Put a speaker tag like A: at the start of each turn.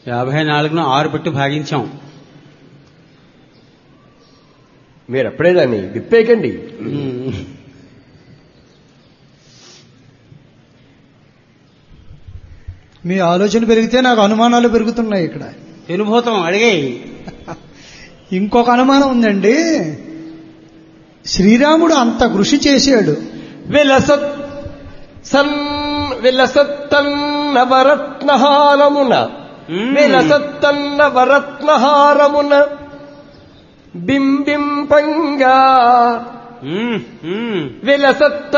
A: యాభై నాలుగును ఆరు పెట్టి భాగించాం
B: మీరు అప్పుడే దాన్ని విప్పేయకండి
A: ఉమ్.
C: మీ ఆలోచన పెరిగితే నాకు అనుమానాలు పెరుగుతున్నాయి ఇక్కడ
A: పెనుభూతం అడిగాయి
C: ఇంకొక అనుమానం ఉందండి శ్రీరాముడు అంత కృషి చేశాడు
B: విలసత్ సన్ విలసత్తన్నవరత్నహారమున
A: మ్మ్.
B: విలసత్తన్నవరత్నహారమున బింబింపంగా
A: ఉమ్, ఉమ్.
B: విలసత్త